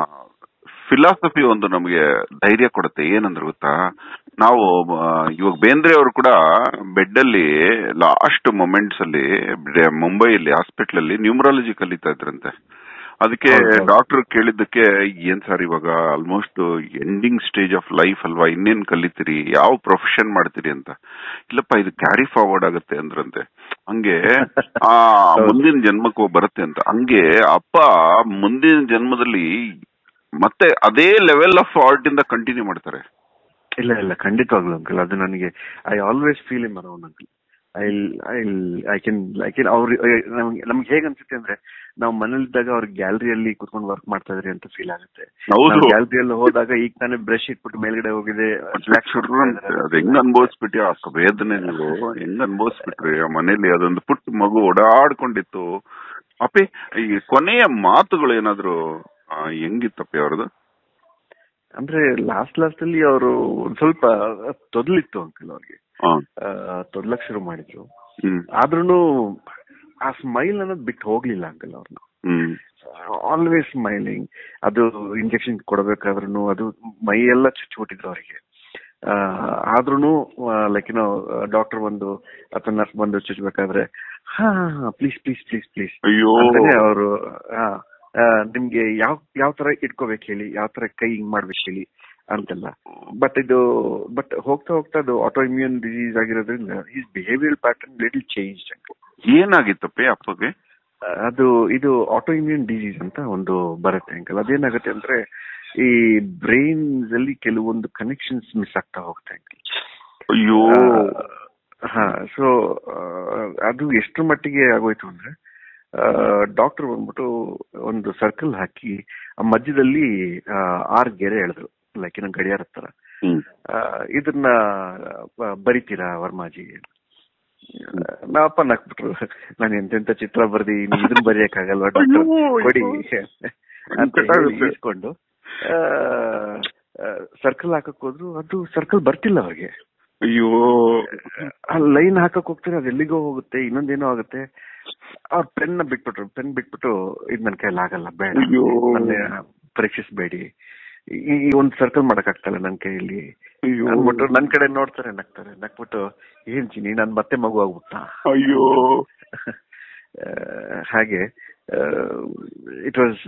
ಫಿಲಾಸಫಿ ಒಂದು ನಮಗೆ ಧೈರ್ಯ ಕೊಡುತ್ತೆ ಏನಂದ್ರೆ ಗೊತ್ತಾ ನಾವು ಆ, ಇವಾಗ ಬೇಂದ್ರೆ ಅವರು ಕೂಡ ಬೆಡ್ ಅಲ್ಲಿ ಲಾಸ್ಟ್ ಮೊಮೆಂಟ್ಸ್ ಅಲ್ಲಿ ಬೆ- ಮುಂಬೈಯಲ್ಲಿ ಹಾಸ್ಪಿಟಲ್ ಅಲ್ಲಿ ನ್ಯೂಮರಾಲಜಿ ಕಲಿತಾ ಇದ್ರಂತೆ ಅದಕ್ಕೆ ಹೌದು, ಹೌದು. ಡಾಕ್ಟರ್ ಕೇಳಿದ್ದಕ್ಕೆ ಏನ್ ಸರ್ ಇವಾಗ almost ending stage of life ಅಲ್ವಾ ಇನ್ನೇನ್ ಕಲಿತೀರಿ ಯಾವ ಪ್ರೊಫೆಷನ್ ಮಾಡ್ತೀರಿ ಅಂತ ಇಲ್ಲಪ್ಪ ಇದು ಕ್ಯಾರಿ ಫಾರ್ವರ್ಡ್ ಆಗುತ್ತೆ ಅಂದ್ರಂತೆ ಹಂಗೆ ಆ ಹೌದು. ಮುಂದಿನ ಜನ್ಮಕ್ಕೂ ಬರುತ್ತೆ ಅಂತ ಹಂಗೆ ಅಪ್ಪ ಮುಂದಿನ ಜನ್ಮದಲ್ಲಿ ಮತ್ತೆ ಅದೇ ಲೆವೆಲ್ ಆಫ್ ಆರ್ಟ್ ಇಂದ ಕಂಟಿನ್ಯೂ ಮಾಡ್ತಾರೆ ಇಲ್ಲ ಇಲ್ಲ ಖಂಡಿತವಾಗ್ಲು ಅಂಕಲ್ ಅದು ನನಗೆ I always feel in around uncle I I I can I can ಅವ್ರ ನಮ್ಗೆ ನಮ್ಗೆ ಹೇಗ್ ಅನ್ಸುತ್ತೆ ಅಂದ್ರೆ ನಾವು ಮನೇಲಿದ್ದಾಗ ಅವ್ರ ಗ್ಯಾಲರಿಯಲ್ಲಿ ಕುತ್ಕೊಂಡು ವರ್ಕ್ ಮಾಡ್ತಾ ಇದ್ರಿ ಅಂತ ಫೀಲ್ ಆಗುತ್ತೆ ಹೌದು ಗ್ಯಾಲರಿಯಲ್ಲಿ ಹೋದಾಗ ಈಗ ತಾನೇ ಬ್ರಷ್ ಇಟ್ಬಿಟ್ಟು ಮೇಲ್ಗಡೆ ಹೋಗಿದೆ black ಶುರು ಅಂತ ಅದ್ ಹೆಂಗ್ ಅನ್ಭವಿಸ್ಬಿಟ್ಟಿ ಆ ವೇದನೆ ನೀವು ಹೆಂಗ್ ಅನ್ಭವಿಸ್ಬಿಟ್ರಿ ಆ ಮನೇಲಿ ಅದೊಂದು ಪುಟ್ಟ ಮಗು ಓಡಾಡ್ಕೊಂಡಿತ್ತು ಅಪ್ಪಿ ಈ ಕೊನೆಯ ಮಾತುಗಳು ಏನಾದ್ರು ಆ, ಹೆಂಗಿತ್ತಪ್ಪಿ ಅವ್ರದ್ದು ಅಂದ್ರೆ ಲಾಸ್ಟ್ ಲಾಸ್ಟ್ ಅಲ್ಲಿ ಅವರು ಒಂದ್ ಸ್ವಲ್ಪ ತೊದಲಿತ್ತು ಅಂಕಲ್ ಅವ್ರಿಗೆ ಹಾ ತೊದಲಕ್ ಶುರು ಮಾಡಿದ್ರು ಹ್ಮ್ ಆದ್ರೂನು ಆ ಸ್ಮೈಲ್ ಅನ್ನೋದು ಬಿಟ್ಟು ಹೋಗ್ಲಿಲ್ಲ ಅಂಕಲ್ ಅವ್ರನ್ನ ಹ್ಮ್ ಆಲ್ವೇಸ್ ಸ್ಮೈಲಿಂಗ್ ಅದು ಇಂಜೆಕ್ಷನ್ ಕೊಡಬೇಕಾದ್ರೂ ಅದು ಮೈ ಎಲ್ಲ ಚುಚ್ಚಿಬಿಟ್ಟಿದ್ರು ಅವರಿಗೆ ಆದ್ರೂ ಲೈಕ್ ಏನೋ ಡಾಕ್ಟರ್ ಬಂದು ಅಥವಾ ನರ್ಸ್ ಬಂದು ಚುಚ್ಚಬೇಕಾದ್ರೆ ಹಾ ಪ್ಲೀಸ್ ಪ್ಲೀಸ್ ಪ್ಲೀಸ್ ಪ್ಲೀಸ್ ಅಯ್ಯೋ ಅಂತಾನೆ ಅವರು ಆ, ನಿಮ್ಗೆ ಯಾವ ಯಾವ ತರ ಇಟ್ಕೋಬೇಕು ಹೇಳಿ ಯಾವ ತರ ಕೈ ಹಿಂಗ್ ಮಾಡ್ಬೇಕು ಹೇಳಿ ಅಂತೆಲ್ಲ ಬಟ್ ಇದು ಬಟ್ ಹೋಗ್ತಾ ಹೋಗ್ತಾ ಅದು ಆಟೋ ಇಮ್ಯೂನ್ ಡಿಸೀಸ್ ಆಗಿರೋದ್ರಿಂದ is behaviour pattern little change ಏನಾಗಿತ್ತಪ್ಪಿ ಅಪ್ಪಗೆ ಅದು ಇದು ಆಟೋ ಇಮ್ಯೂನ್ ಡಿಸೀಸ್ ಅಂತ ಒಂದು ಬರುತ್ತೆ ಅಂಕಲ್ ಅದೇನಾಗುತ್ತೆ ಅಂದ್ರೆ ಈ ಬ್ರೈನ್ಸ್ ಅಲ್ಲಿ ಕೆಲವೊಂದು ಕನೆಕ್ಷನ್ಸ್ ಮಿಸ್ ಆಗ್ತಾ ಹೋಗುತ್ತೆ ಅಂಕಲ್ ಅಯ್ಯೋ ಹಾ ಸೊ ಅದು ಎಷ್ಟು ಮಟ್ಟಿಗೆ ಆಗೋಯ್ತು ಅಂದ್ರೆ ಡಾಕ್ಟರ್ ಬಂದ್ಬಿಟ್ಟು ಒಂದು ಸರ್ಕಲ್ ಹಾಕಿ ಆ ಮಧ್ಯದಲ್ಲಿ ಆ, ಆರ್ ಗೆರೆ ಎಳೆದ್ರು ಲೈಕ್ ಏನೋ ಗಡಿಯಾರ ತರ ಹ್ಮ್ ಆ, ಇದನ್ನ ಬ- ಬರಿತೀರಾ ವರ್ಮಾಜಿ ನಾವಪ್ಪ ನಕ್ಬಿಟ್ರು ನಾನು ಎಂತೆಂತ ಚಿತ್ರ ಬರ್ದಿ ನೀವ್ ಇದನ್ನ ಬರೆಯಕ್ಕಾಗಲ್ವಾ ಡಾಕ್ಟರ್ ಅಯ್ಯೋ, ಕೊಡಿ ಅಯ್ಯೋ. ಅಂತ ಹೇಳಿ ಕಟ್ಟಾಗುತ್ತೆ. ಇಸ್ಕೊಂಡು ಸರ್ಕಲ್ ಹಾಕಕ್ ಹೋದ್ರು ಅದು ಸರ್ಕಲ್ ಬರ್ತಿಲ್ಲ ಅವ್ರಿಗೆ ಅಯ್ಯೋ ಆ ಲೈನ್ ಹಾಕಕ್ ಹೋಗ್ತಾರೆ ಅದು ಎಲ್ಲಿಗೋ ಹೋಗುತ್ತೆ ಇನ್ನೊಂದೇನೋ ಆಗುತ್ತೆ ಅವ್ರ ಪೆನ್ ಬಿಟ್ಬಿಟ್ರು ಪೆನ್ ಬಿಟ್ಬಿಟ್ಟು ಇದ್ ನನ್ ಕೈಯಲ್ಲಿ ಆಗಲ್ಲ ಬೇಡ ಅಯ್ಯೋ. ನನ್ನ ಪರೀಕ್ಷಿಸ್ಬೇಡಿ ಈ ಈ ಒಂದ್ ಸರ್ಕಲ್ ಮಾಡಕ್ ಆಗ್ತಲ್ಲ ನನ್ ಕೈಯಲ್ಲಿ ಅಯ್ಯೋ ಅಂದ್ಬಿಟ್ಟು ನನ್ ಕಡೆ ನೋಡ್ತಾರೆ ನಗ್ತಾರೆ ನಕ್ಬಿಟ್ಟು ಏನ್ ಚಿನಿ ನನ್ ಮತ್ತೆ ಮಗು ಆಗ್ಬಿಟ್ಟ ಅಯ್ಯೋ ಹಾಗೆ ಇಟ್ ವಾಸ್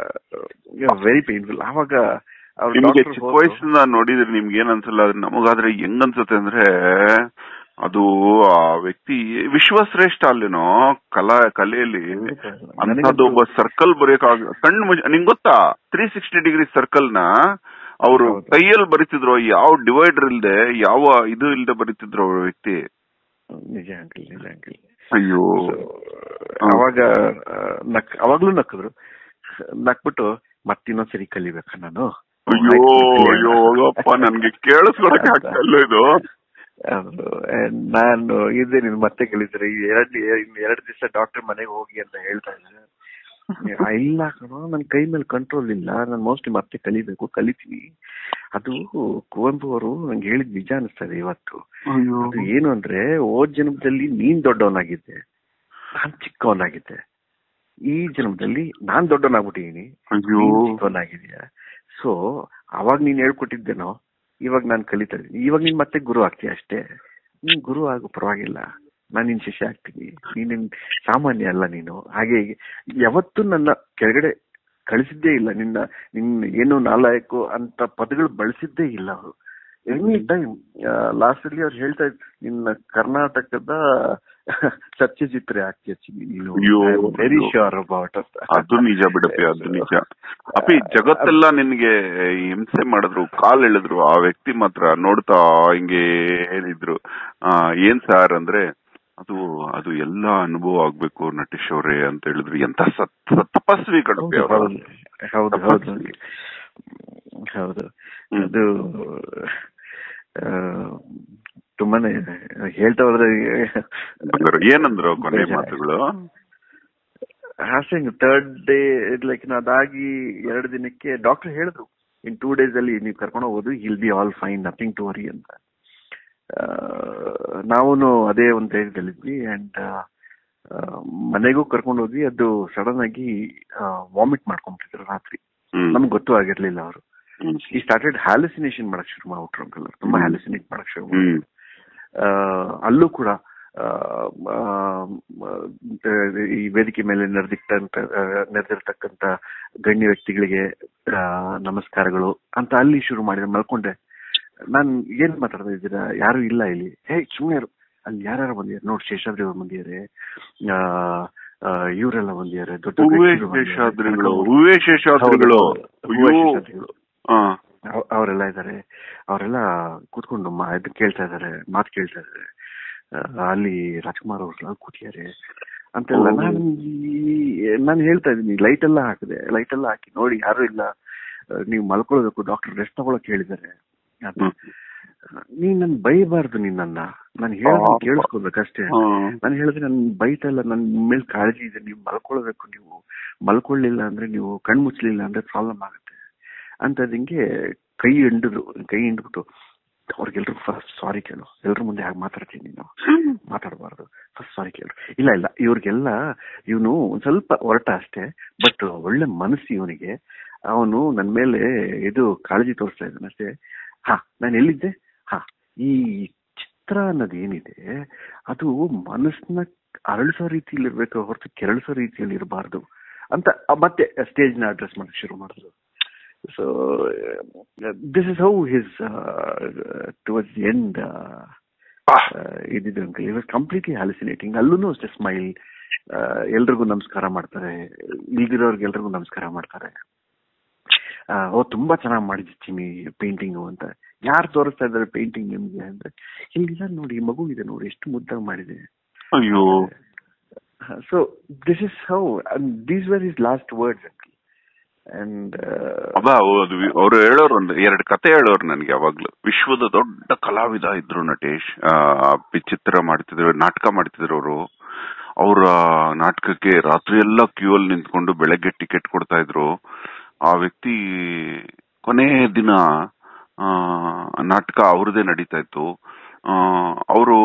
ವೆರಿ ಪೇನ್ಫುಲ್ ಆವಾಗ ಅವ್ರ ನಿಮ್ಗೆ doctor ಚಿಕ್ಕ ಹೋದ್ರು. ವಯಸ್ಸಿಂದ ನೋಡಿದ್ರೆ ನಿಮ್ಗೆ ಏನ್ ಅನ್ಸಲ್ಲ ಆದ್ರೆ ನಮಗಾದ್ರೆ ಹೆಂಗ್ ಅನ್ಸುತ್ತೆ ಅಂದ್ರೆ ಅದು ಆ ವ್ಯಕ್ತಿ ವಿಶ್ವಶ್ರೇಷ್ಠ ಅಲ್ಲಿನೋ ಕಲಾ ಕಲೆಯಲ್ಲಿ ಅಂತದ್ದು ಒಬ್ಬ ಸರ್ಕಲ್ ಬರೆಯಕ್ಕಾಗ ಕಣ್ಣು ಮುಚ್ಚ ನಿಂಗ್ ಗೊತ್ತಾ ತ್ರೀ ಸಿಕ್ಸ್ಟಿ ಡಿಗ್ರಿ ಸರ್ಕಲ್ ನ ಅವರು ಹೌದು. ಕೈಯಲ್ಲಿ ಬರೀತಿದ್ರು ಯಾವ ಡಿವೈಡರ್ ಇಲ್ದೆ ಯಾವ ಇದು ಇಲ್ದೆ ಬರೀತಿದ್ರು ಅವ್ರ ವ್ಯಕ್ತಿ ನಿಜ ಅಂಕಲ್ ನಿಜ ಅಂಕಲ್ ಅಯ್ಯೋ ಅವಾಗ ಆ, ನಕ್ ಅವಾಗ್ಲೂ ನಕ್ಕಿದ್ರು ನಕ್ಬಿಟ್ಟು ಮತ್ತಿನ್ನೊಂದ್ಸರಿ ಕಲಿಬೇಕಾ ನಾನು ಅಯ್ಯೋ ಅಯ್ಯೋ ಹೋಗಪ್ಪ ನನ್ಗೆ ಕೇಳಿಸ್ಕೊಳಕ್ ಆಗ್ತಾ ಇಲ್ಲ ಇದು ಅದು, and ನಾನು ಇದ್ದೆ ನೀನು ಮತ್ತೆ ಕಲಿತಾರೆ ಎರಡ್ ಇನ್ನು ಎರಡ್ ದಿವಸ ಡಾಕ್ಟರ್ ಮನೆಗೆ ಹೋಗಿ ಅಂತ ಹೇಳ್ತಾ ಇದ್ದಾರೆ ಆ, ಇಲ್ಲ ಕಣೋ ನನ್ ಕೈ ಮೇಲೆ ಕಂಟ್ರೋಲ್ ಇಲ್ಲ ನಾನು ಮೋಸ್ಟ್ಲಿ ಮತ್ತೆ ಕಲಿಬೇಕು ಕಲಿತೀನಿ ಅದು ಕುವೆಂಪು ಅವರು ನಂಗೆ ಹೇಳಿದ್ ನಿಜ ಅನಿಸ್ತದೆ ಇವತ್ತು ಅಯ್ಯೋ ಅದು ಏನು ಅಂದ್ರೆ ಓದ್ ಜನ್ಮದಲ್ಲಿ ನೀನ್ ದೊಡ್ಡವನಾಗಿದ್ದೆ ನಾನ್ ಚಿಕ್ಕವನಾಗಿದ್ದೆ ಈ ಜನ್ಮದಲ್ಲಿ ನಾನ್ ದೊಡ್ಡವನಾಗ್ಬಿಟ್ಟಿದೀನಿ ಅಯ್ಯೋ ನೀನ್ ಚಿಕ್ಕವನಾಗಿದ್ಯಾ ಸೊ ಅವಾಗ ನೀನ್ ಹೇಳ್ಕೊಟ್ಟಿದ್ದೇನೋ ಇವಾಗ ನಾನ್ ಕಲಿತಾ ಇದೀನಿ ಇವಾಗ ನೀನ್ ಮತ್ತೆ ಗುರು ಆಗ್ತೀಯ ಅಷ್ಟೇ ನೀನ್ ಗುರು ಆಗು ಪರವಾಗಿಲ್ಲ ನಾನ್ ನಿನ್ ಶಿಷ್ಯ ಆಗ್ತೀನಿ ನೀನ್ ಸಾಮಾನ್ಯ ಅಲ್ಲ ನೀನು ಹಾಗೆ ಹೀಗೆ. ಯಾವತ್ತೂ ನನ್ನ ಕೆಳಗಡೆ ಕಳಿಸಿದ್ದೇ ಇಲ್ಲ ನಿನ್ನ ನಿನ್ ಏನು ನಾಲಾಯಕು ಅಂತ ಪದಗಳು ಬಳಸಿದ್ದೇ ಇಲ್ಲ ಅವರು ಎನಿ ಟೈಮ್ ಲಾಸ್ಟ್ ಅಲ್ಲಿ ಅವ್ರು ಹೇಳ್ತಾ ಇದ್ರು ನಿನ್ನ ಕರ್ನಾಟಕದ ಸತ್ಯಜಿತ್ರೆ ಆಗ್ತೀಯ ಚಿನ್ನಿ ನೀನು ಅಯ್ಯೋ, ವೆರಿ ಅಯ್ಯೋ. ಶ್ಯೂರ್ ಅಬೌಟ್ ಅದು ನಿಜ ಬಿಡಪ್ಪಿ ಅದು ನಿಜ ಅಪ್ಪಿ ಜಗತ್ತೆಲ್ಲ ನಿನ್ಗೆ ಹಿಂಸೆ ಮಾಡಿದ್ರು ಕಾಲ್ ಎಳೆದ್ರು ಆ ವ್ಯಕ್ತಿ ಮಾತ್ರ ನೋಡ್ತಾ ಹಿಂಗೆ ಏನಿದ್ರು ಆ ಏನ್ ಸಾರ್ ಅಂದ್ರೆ ಅದು ಅದು ಎಲ್ಲ ಅನುಭವ ಆಗ್ಬೇಕು ನಟೇಶ್ ಅವ್ರೆ ಅಂತ ಹೇಳಿದ್ರು ಎಂತ ಸತ್ ಸತ್ ತಪಸ್ವಿ ಕಣಪ್ಪಿ ಹೌದು ಅವರು ಹೌದು ಹೌದು ಹೌದು ಹ್ಮ್. ಅದು ಆ, ತುಂಬಾನೇ ಹೇಳ್ತಾ ಹೋದ್ರೆ ಬಂಗಾರ ಏನಂದ್ರು ಕೊನೆ ಬೇಜಾರಾಯ್ತು. ಮಾತುಗಳು ಹಾಸ್ಟಿಂಗ್ ಥರ್ಡ್ ಡೇ ಲೈಕ್ ಅದಾಗಿ ಎರಡು ದಿನಕ್ಕೆ ಡಾಕ್ಟರ್ ಹೇಳಿದ್ರು ಇನ್ ಟೂ ಡೇಸ್ ಅಲ್ಲಿ ನೀವು ಕರ್ಕೊಂಡು ಹೋಗೋದು will be all fine nothing to worry ಅಂತ ನಾವು ಅದೇ ಒಂದು ಧೈರ್ಯದಲ್ಲಿದ್ವಿ ಅಂಡ್ ಮನೆಗೂ ಕರ್ಕೊಂಡು ಹೋದ್ವಿ ಅದು ಸಡನ್ ಆಗಿ ವಾಮಿಟ್ ಮಾಡ್ಕೊಂಡ್ಬಿಟ್ಟಿದ್ರು ರಾತ್ರಿ ಹ್ಮ್ ನಮ್ಗೆ ಗೊತ್ತೂ ಆಗಿರ್ಲಿಲ್ಲ ಅವರು ಹ್ಮ್. ಈ ಸ್ಟಾರ್ಟೆಡ್ ಹ್ಯಾಲಿಸಿನೇಷನ್ ಮಾಡಕ್ ಶುರು ಮಾಡ್ಬಿಟ್ರು ಅಂಕಲ್ ತುಂಬಾ ಹ್ಮ್. ಹ್ಯಾಲಿಸಿನೇಟ್ ಮಾಡಕ್ ಶುರು ಮಾಡ್ಬಿಟ್ರು. ಹ್ಮ್ ಆ, ಅಲ್ಲೂ ಕೂಡ ಆ, ಆ, ಈ ವೇದಿಕೆ ಮೇಲೆ ನೆರೆದಿಟ್ಟಂತ ನೆರೆದಿರ್ತಕ್ಕಂತ ಗಣ್ಯ ವ್ಯಕ್ತಿಗಳಿಗೆ ಆ, ನಮಸ್ಕಾರಗಳು ಅಂತ ಅಲ್ಲಿ ಶುರು ಮಾಡಿದ್ರೆ ಮಲ್ಕೊಂಡೆ ನಾನ್ ಏನ್ ಮಾತಾಡ್ತಾ ಇದ್ದೀರಾ ಯಾರು ಇಲ್ಲ ಇಲ್ಲಿ ಹೇ ಸುಮ್ಮನೆ ಇರು ಅಲ್ಲಿ ಯಾರ್ಯಾರು ಬಂದಿದ್ದಾರೆ ನೋಡಿ ಶೇಷಾದ್ರಿ ಅವ್ರು ಬಂದಿದ್ದಾರೆ ಆ, ಆ, ಇವರೆಲ್ಲ ಬಂದಿದ್ದಾರೆ ದೊಡ್ಡ ದೊಡ್ಡ ಹೂವೇ ವ್ಯಕ್ತಿಗಳು ಬಂದಿದ್ದಾರೆ. ಶೇಷಾದ್ರಿಗಳು ಹೂವೇ ಶೇಷಾದ್ರಿಗಳು ಹೌದು, ಹೂವೇ ಅಯ್ಯೋ ಶೇಷಾದ್ರಿಗಳು. ಹಾ ಅವ್- ಅವರೆಲ್ಲ ಇದ್ದಾರೆ ಅವರೆಲ್ಲ ಕೂತ್ಕೊಂಡು ಮಾ- ಇದು ಕೇಳ್ತಾ ಇದಾರೆ ಮಾತು ಕೇಳ್ತಾ ಇದಾರೆ ಆ, ಅಲ್ಲಿ ರಾಜ್ಕುಮಾರ್ ಅವ್ರೆಲ್ಲ ಕೂತಿದ್ದಾರೆ ಅಂತೆಲ್ಲ ಓ. ನಾನು ನಾನು ಹೇಳ್ತಾ ಇದೀನಿ ಲೈಟ್ ಎಲ್ಲ ಹಾಕಿದೆ ಲೈಟ್ ಎಲ್ಲ ಹಾಕಿ ನೋಡಿ ಯಾರು ಇಲ್ಲ ಆ, ನೀವು ಮಲ್ಕೊಳ್ಬೇಕು ಡಾಕ್ಟರ್ ರೆಸ್ಟ್ ತಗೊಳಕ್ ಹೇಳಿದ್ದಾರೆ ಅಂತ ಹ್ಮ್. ನೀನ್ ನನ್ ಬೈಬಾರ್ದು ನೀನ್ ನನ್ನ ನಾನು ಹೇಳೋದನ್ನ ಪಾಪ. ಕೇಳಿಸ್ಕೋಬೇಕಷ್ಟೇ ಹಾ. ನಾನು ಹೇಳಿದ್ರೆ ನನ್ ಬೈತಲ್ಲ ನನ್ ಮೇಲೆ ಕಾಳಜಿ ಇದೆ ನೀವು ಮಲ್ಕೊಳ್ಬೇಕು ನೀವು ಮಲ್ಕೊಳ್ಳಿಲ್ಲ ಅಂದ್ರೆ ನೀವು ಕಣ್ ಮುಚ್ಚಲಿಲ್ಲ ಅಂದ್ರೆ ಪ್ರಾಬ್ಲಮ್ ಆಗುತ್ತೆ ಅಂತ ಹಿಂಗೆ ಕೈ ಹಿಂಡಿದ್ರು ಕೈ ಹಿಂಡ್ಬಿಟ್ಟು ಅವ್ರಿಗೆಲ್ರು ಫಸ್ಟ್ ಸಾರಿ ಕೇಳು ಎಲ್ರ ಮುಂದೆ ಹಾಗೆ ಮಾತಾಡ್ತೀನಿ ನೀನು ಮಾತಾಡಬಾರ್ದು ಫಸ್ಟ್ ಸಾರಿ ಕೇಳು ಇಲ್ಲ ಇಲ್ಲ ಇವ್ರಿಗೆಲ್ಲ ಇವನು ಒಂದ್ ಸ್ವಲ್ಪ ಹೊರಟ ಅಷ್ಟೇ ಬಟ್ ಒಳ್ಳೆ ಮನಸ್ಸು ಇವನಿಗೆ ಅವನು ನನ್ ಮೇಲೆ ಇದು ಕಾಳಜಿ ತೋರಿಸ್ತಾ ಇದ್ದಾನೆ ಅಷ್ಟೇ ಹಾ ನಾನು ಎಲ್ಲಿದ್ದೆ ಹಾ ಈ ಚಿತ್ರ ಅನ್ನೋದು ಏನಿದೆ ಅದು ಮನಸ್ಸನ್ನ ಅರಳಿಸೋ ರೀತಿಯಲ್ಲಿ ಇರ್ಬೇಕು ಹೊರತು ಕೆರಳಿಸೋ ರೀತಿಯಲ್ಲಿ ಇರಬಾರ್ದು ಅಂತ ಮತ್ತೆ ಸ್ಟೇಜ್ ನ ಅಡ್ರೆಸ್ ಮಾಡಕ್ ಶುರು ಮಾಡಿದ್ರು so this is how his towards end ಇದಿದ್ದು uncle it was completely hallucinating ಅಲ್ಲೂ ಅಷ್ಟೇ ಸ್ಮೈಲ್ ಎಲ್ರಿಗೂ ನಮಸ್ಕಾರ ಮಾಡ್ತಾರೆ ಇಲ್ದಿರೋರ್ಗೆ ಎಲ್ರಿಗೂ ನಮಸ್ಕಾರ ಮಾಡ್ತಾರೆ ಆ, ಓ ತುಂಬಾ ಚೆನ್ನಾಗಿ ಮಾಡಿದ್ದೀನಿ ಪೇಂಟಿಂಗ್ ಅಂತ ಯಾರು ತೋರಿಸ್ತಾ ಇದ್ದಾರೆ ಪೇಂಟಿಂಗ್ ನಿಮ್ಗೆ ಅಂದ್ರೆ ಇಲ್ಲಿಲ್ಲ ನೋಡಿ ಮಗು ಇದೆ ನೋಡಿ ಎಷ್ಟು ಮುದ್ದಾಗಿ ಮಾಡಿದೆ ಅಯ್ಯೋ so this is how these were his last words and ಅಬ್ಬ ಅದು ಅವ್ರು ಹೇಳೋರು ಒಂದು ಎರಡು ಕತೆ ಹೇಳೋರು ನನ್ಗೆ ಯಾವಾಗ್ಲೂ ವಿಶ್ವದ ದೊಡ್ಡ ಕಲಾವಿದ ಇದ್ರು ನಟೇಶ್ ಆ, ಪಿ- ಚಿತ್ರ ಮಾಡ್ತಿದ್ರು ನಾಟಕ ಮಾಡ್ತಿದ್ರು ಅವರು ಅವರ ನಾಟಕಕ್ಕೆ ರಾತ್ರಿ ಎಲ್ಲ ಕ್ಯೂ ಅಲ್ಲಿ ನಿಂತ್ಕೊಂಡು ಬೆಳಗ್ಗೆ ಟಿಕೆಟ್ ಕೊಡ್ತಾ ಇದ್ರು ಆ ವ್ಯಕ್ತಿ ಕೊನೆ ದಿನ ಆ, ನಾಟಕ ಅವ್ರದೇ ನಡೀತಾ ಇತ್ತು ಅವರು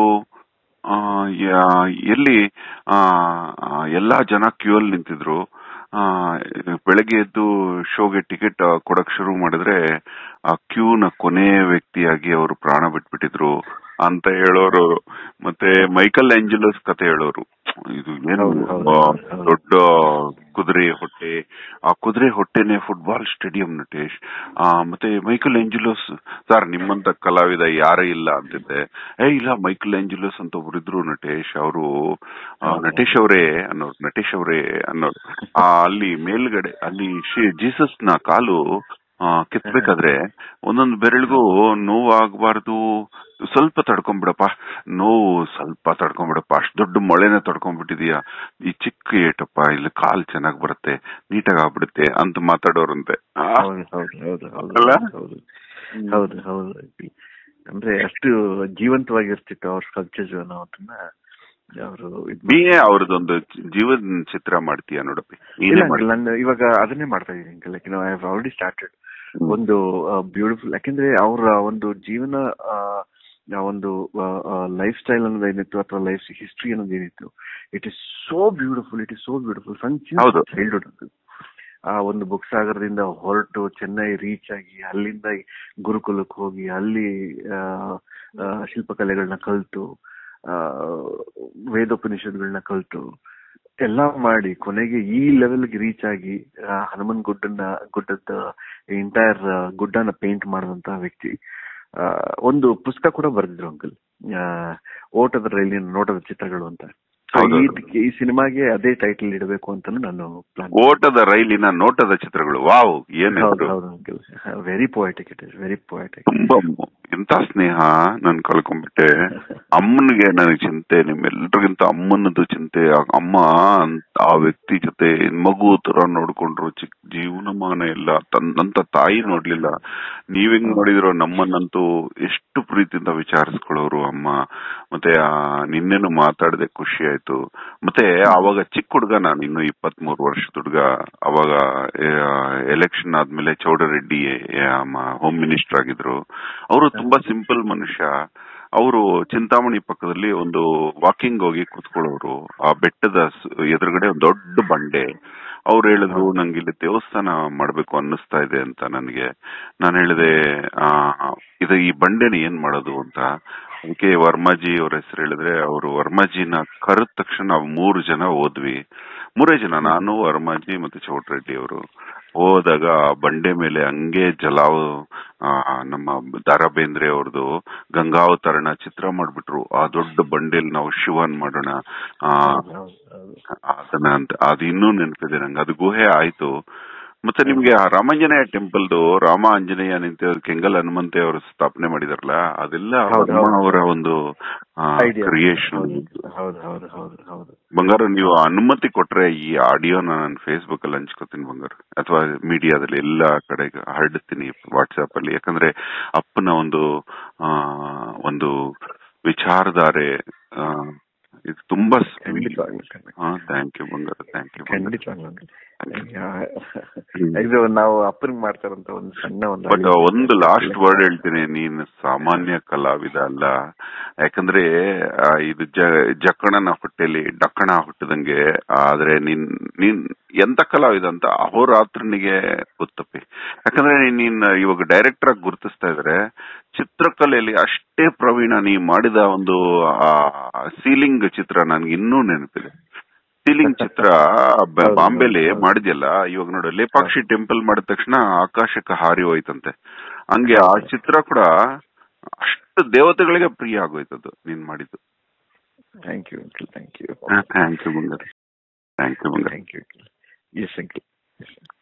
ಎಲ್ಲಿ ಆ, ಆ, ಎಲ್ಲಾ ಜನ ಕ್ಯೂ ಅಲ್ಲಿ ನಿಂತಿದ್ರು ಆ, ಬೆಳಗ್ಗೆ ಎದ್ದು ಶೋಗೆ ಟಿಕೆಟ್ ಕೊಡಕ್ ಶುರು ಮಾಡಿದ್ರೆ ಆ ಕ್ಯೂನ ಕೊನೆ ವ್ಯಕ್ತಿಯಾಗಿ ಅವರು ಪ್ರಾಣ ಬಿಟ್ಬಿಟ್ಟಿದ್ರು ಅಂತ ಹೇಳೋರು ಮತ್ತೆ ಮೈಕಲ್ ಏಂಜಲಸ್ ಕತೆ ಹೇಳೋರು ಇದು ಏನು ಹೌದು, ಹೌದು, ಆ, ಹೌದು. ದೊಡ್ಡ ಕುದುರೆ ಹೊಟ್ಟೆ ಆ ಕುದುರೆ ಹೊಟ್ಟೆನೆ ಫುಟ್ಬಾಲ್ ಸ್ಟೇಡಿಯಂ ನಟೇಶ್ ಆ ಮತ್ತೆ ಮೈಕಲ್ ಏಂಜಲೋಸ್ ಸರ್ ನಿಮ್ಮಂತ ಕಲಾವಿದ ಯಾರೇ ಇಲ್ಲ ಅಂತಿದ್ದೆ ಏ ಇಲ್ಲ ಮೈಕಲ್ ಏಂಜಲೋಸ್ ಅಂತ ಒಬ್ರು ಇದ್ರು ನಟೇಶ್ ಅವರು ನಟೇಶ್ ಅವರೇ ಅನ್ನೋರು ನಟೇಶ್ ಅವರೇ ಅನ್ನೋರು ಆ ಅಲ್ಲಿ ಮೇಲ್ಗಡೆ ಅಲ್ಲಿ ಜೀಸಸ್ ನ ಕಾಲು ಆ, ಕಿತ್ಬೇಕಾದ್ರೆ ಒಂದೊಂದು ಬೆರಳಿಗೂ ನೋವಾಗಬಾರ್ದು ಸ್ವಲ್ಪ ತಡ್ಕೊಂಡ್ಬಿಡಪ್ಪ ನೋವು ಸ್ವಲ್ಪ ತಡ್ಕೊಂಡ್ಬಿಡಪ್ಪ ಅಷ್ಟು ದೊಡ್ಡ ಮೊಳೆನ ತಡ್ಕೊಂಡ್ಬಿಟ್ಟಿದೀಯ ಈ ಚಿಕ್ಕ ಏಟಪ್ಪ ಇಲ್ಲಿ ಕಾಲ್ ಚೆನ್ನಾಗ್ ಬರುತ್ತೆ ನೀಟಾಗ್ ಆಗ್ಬಿಡುತ್ತೆ ಅಂತ ಮಾತಾಡೋರಂತೆ ಆ, ಹೌದು ಹೌದು ಹೌದು ಹೌದು ಅಲ್ಲ? ಹೌದು ಹೌದು ಹೌದು ಅಂದ್ರೆ ಅಷ್ಟು ಜೀವಂತವಾಗಿರ್ತಿತ್ತು ಅವ್ರ ಸ್ಕಲ್ಪ್ಚರ್ಸ್ ನಾವು ಅದನ್ನ ಅವರು ನೀನೇ ಅವ್ರದ್ದೊಂದು ಜೀವನ ಚಿತ್ರ ಮಾಡ್ತೀಯ ನೋಡಪ್ಪಿ ನೀನೇ ಮಾಡಿ ನಾನು ಇವಾಗ ಅದನ್ನೇ ಮಾಡ್ತಾ ಇದ್ದೀನಿ like I have already started ಒಂದು ಬ್ಯೂಟಿಫುಲ್ ಯಾಕೆಂದ್ರೆ ಅವರ ಒಂದು ಜೀವನ ಆ, ಆ ಒಂದು ಲೈಫ್ ಸ್ಟೈಲ್ ಅನ್ನೋದು ಏನಿತ್ತು ಅಥವಾ ಲೈಫ್ ಹಿಸ್ಟ್ರಿ ಅನ್ನೋದು ಏನಿತ್ತು it is so beautiful it is so beautiful ಸಣ್ಣ ಹೌದು. ಚೈಲ್ಡ್ಹುಡ್ ಅದು ಆ ಒಂದು ಬುಕ್ ಸಾಗರದಿಂದ ಹೊರಟು ಚೆನ್ನೈ ರೀಚ್ ಆಗಿ ಅಲ್ಲಿಂದ ಗುರುಕುಲಕ್ಕೆ ಹೋಗಿ ಅಲ್ಲಿ ಆ, ಆ, ಶಿಲ್ಪಕಲೆಗಳನ್ನ ಕಲ್ತು ಆ, ವೇದೋಪನಿಷತ್ಗಳನ್ನ ಕಲ್ತು ಎಲ್ಲ ಮಾಡಿ ಕೊನೆಗೆ ಈ ಲೆವೆಲ್ಗೆ ರೀಚ್ ಆಗಿ ಆ, ಹನುಮನ್ ಗುಡ್ಡನ್ನ ಗುಡ್ಡದ ಎಂಟೈರ್ ಗುಡ್ಡನ ಪೇಂಟ್ ಮಾಡಿದಂತ ವ್ಯಕ್ತಿ ಆ, ಒಂದು ಪುಸ್ತಕ ಕೂಡ ಬರೆದಿದ್ರು ಅಂಕಲ್ ಓಟದ ರೈಲಿನ ನೋಟದ ಚಿತ್ರಗಳು ಅಂತ So, ಹೌದು. ಈ ಈ ಸಿನಿಮಾಗೆ ಅದೇ ಟೈಟಲ್ ಇಡಬೇಕು ಅಂತಾನು ನಾನು ಪ್ಲಾನ್ ಓಟದ ರೈಲಿನ ನೋಟದ ಚಿತ್ರಗಳು ವಾವ್ ಏನ್ ಹೌದು ಹೆಸ್ರು? ಹೌದು uncle very poetic it is very poetic ತುಂಬಾ ಮ- ಎಂತ ಸ್ನೇಹ ನಾನ್ ಕಳ್ಕೊಂಡ್ಬಿಟ್ಟೆ ಅಮ್ಮನಿಗೆ ನನಗೆ ಚಿಂತೆ ನಿಮ್ಮೆಲ್ರಿಗಿಂತ ಅಮ್ಮನದು ಚಿಂತೆ ಆ ಅಮ್ಮ ಅಂತ- ಆ ವ್ಯಕ್ತಿ ಜೊತೆ ಮಗು ತರ ನೋಡ್ಕೊಂಡ್ರು ಚಿಕ್ಕ ಜೀವನಮಾನ ಎಲ್ಲ ತನ್ನಂತ ತಾಯಿ ನೋಡ್ಲಿಲ್ಲ ನೀವೆಂಗ್ ನೋಡಿದಿರೋ ನಮ್ಮನ್ನಂತೂ ಎಷ್ಟು ಪ್ರೀತಿಯಿಂದ ವಿಚಾರಿಸ್ಕೊಳ್ಳೋರು ಅಮ್ಮ ಮತ್ತೆ ಆ ನಿನ್ನೆನು ಮಾತಾಡದೆ ಖುಷಿ ಆಯ್ತು ಮತ್ತೆ ಅವಾಗ ಚಿಕ್ಕ ಹುಡುಗ ನಾನು ಇನ್ನು ಇಪ್ಪತ್ತ್ ಮೂರು ವರ್ಷದ ಹುಡುಗ ಅವಾಗ ಎಲೆಕ್ಷನ್ ಆದ್ಮೇಲೆ ಚೌಡರೆಡ್ಡಿ ಹೋಮ್ ಮಿನಿಸ್ಟರ್ ಆಗಿದ್ರು ಅವರು ತುಂಬಾ ಸಿಂಪಲ್ ಮನುಷ್ಯ ಅವರು ಚಿಂತಾಮಣಿ ಪಕ್ಕದಲ್ಲಿ ಒಂದು ವಾಕಿಂಗ್ ಹೋಗಿ ಕೂತ್ಕೊಳ್ಳೋರು ಆ ಬೆಟ್ಟದ ಸ್- ಎದುರುಗಡೆ ಒಂದು ದೊಡ್ಡ ಬಂಡೆ ಅವ್ರು ಹೇಳಿದ್ರು ನಂಗೆ ಇಲ್ಲಿ ದೇವಸ್ಥಾನ ಮಾಡ್ಬೇಕು ಅನ್ನಿಸ್ತಾ ಇದೆ ಅಂತ ನನಗೆ ನಾನು ಹೇಳಿದೆ ಆ ಇದು ಈ ಬಂಡೆನ ಏನ್ ಮಾಡೋದು ಅಂತ ಅದಕ್ಕೆ ವರ್ಮಾಜಿ ಅವ್ರ ಹೆಸರು ಹೇಳಿದ್ರೆ ಅವರು ವರ್ಮಾಜಿನ ಕರೆದ ತಕ್ಷಣ ನಾವು ಮೂರು ಜನ ಹೋದ್ವಿ ಮೂರೇ ಜನ ನಾನು ವರ್ಮಾಜಿ ಮತ್ತೆ ಚೌಟ್ರೆಡ್ಡಿ ಅವರು ಹೋದಾಗ ಆ ಬಂಡೆ ಮೇಲೆ ಹಂಗೆ ಜಲಾವ್ ಆ, ನಮ್ಮ ದಾರಾ ಬೇಂದ್ರೆ ಅವ್ರದ್ದು ಗಂಗಾವತರಣ ಚಿತ್ರ ಮಾಡ್ಬಿಟ್ರು ಆ ದೊಡ್ಡ ಬಂಡೆಲ್ ನಾವು ಶಿವನ್ ಮಾಡೋಣ ಆ ಅದನ್ನ ಅಂತ ಅದು ಇನ್ನೂ ನೆನಪಿದೆ ನಂಗೆ ಅದು ಗುಹೆ ಆಯ್ತು ಮತ್ತೆ ನಿಮ್ಗೆ ಆ ರಾಮಾಂಜನೇಯ ಟೆಂಪಲ್ದು ರಾಮ ಆಂಜನೇಯ ನಿಂತ ಕೆಂಗಲ್ ಹನುಮಂತೆ ಅವರು ಸ್ಥಾಪನೆ ಮಾಡಿದಾರಲ್ಲ ಅದೆಲ್ಲ ಹೌದು, ವರ್ಮ ಹೌದು. ಅವರ ಒಂದು ಐಡಿಯಾ ಕ್ರಿಯೇಷನ್ ಹೌದು ಹೌದು ಹೌದು ಹೌದು ಬಂಗಾರ ನೀವು ಅನುಮತಿ ಕೊಟ್ರೆ ಈ ಆಡಿಯೋನ ನಾನು ಫೇಸ್ಬುಕ್ ಅಲ್ಲಿ ಹಂಚ್ಕೋತೀನಿ ಬಂಗಾರ ಅಥವಾ ಮೀಡಿಯಾದಲ್ಲಿ ಎಲ್ಲಾ ಕಡೆ ಹರಡಿಸ್ತೀನಿ ವಾಟ್ಸ್ಆಪ್ ಅಲ್ಲಿ ಯಾಕಂದ್ರೆ ಅಪ್ಪನ ಒಂದು ಆ ಒಂದು ವಿಚಾರಧಾರೆ ಆ, ಇದು ತುಂಬಾ ಖಂಡಿತವಾಗ್ಲೂ ಖಂಡಿತ. ಥ್ಯಾಂಕ್ ಯು ಬಂಗಾರ ಥ್ಯಾಂಕ್ ಯು ಖಂಡಿತವಾಗ್ಲೂ uncle. ಇದು ನಾವು ಅಪ್ಪನಿಗೆ ಮಾಡ್ತಾರಂತ ಒಂದು ಸಣ್ಣ ಒಂದು ಬಟ್ ಒಂದು ಲಾಸ್ಟ್ ವರ್ಡ್ ಹೇಳ್ತೀನಿ ನೀನ್ ಸಾಮಾನ್ಯ ಕಲಾವಿದ ಅಲ್ಲ ಯಾಕಂದ್ರೆ ಆ, ಇದು ಜ- ಜಕ್ಕಣನ ಹೊಟ್ಟೆಲಿ ಡಕ್ಕಣ ಹುಟ್ಟದಂಗೆ ಆದ್ರೆ ನೀನ್ ನೀನ್ ಎಂತ ಕಲಾವಿದ ಅಂತ ಅಹೋರಾತ್ರನಿಗೆ ಗೊತ್ತಪ್ಪಿ ಯಾಕಂದ್ರೆ ನೀನ್ ಇವಾಗ ಡೈರೆಕ್ಟರ್ ಆಗಿ ಗುರುತಿಸ್ತಾ ಇದ್ರೆ ಚಿತ್ರಕಲೆಯಲ್ಲಿ ಅಷ್ಟೇ ಪ್ರವೀಣ ನೀ ಮಾಡಿದ ಒಂದು ಸೀಲಿಂಗ್ ಚಿತ್ರ ನನ್ಗೆ ಇನ್ನೂ ನೆನಪಿದೆ ಸೀಲಿಂಗ್ ಚಿತ್ರ ಬ- ಹೌದು, ಬಾಂಬೆಲಿ ಹೌದು. ಮಾಡಿದ್ಯಲ್ಲ ಇವಾಗ ನೋಡು ಲೇಪಾಕ್ಷಿ ಟೆಂಪಲ್ ಮಾಡಿದ ತಕ್ಷಣ ಆಕಾಶಕ್ಕೆ ಹಾರಿ ಹೋಯ್ತಂತೆ ಹಂಗೆ ಆ ಚಿತ್ರ ಕೂಡ ಅಷ್ಟು ದೇವತೆಗಳಿಗೆ ಪ್ರಿಯ ಆಗೋಯ್ತದು ನೀನ್ ಮಾಡಿದ್ದು thank you uncle thank you thank you ಬಂಗಾರಿ ಥ್ಯಾಂಕ್ ಯು ಬಂಗಾರಿ ಥ್ಯಾಂಕ್ ಯು ಎಸ್ ಅಂಕಲ್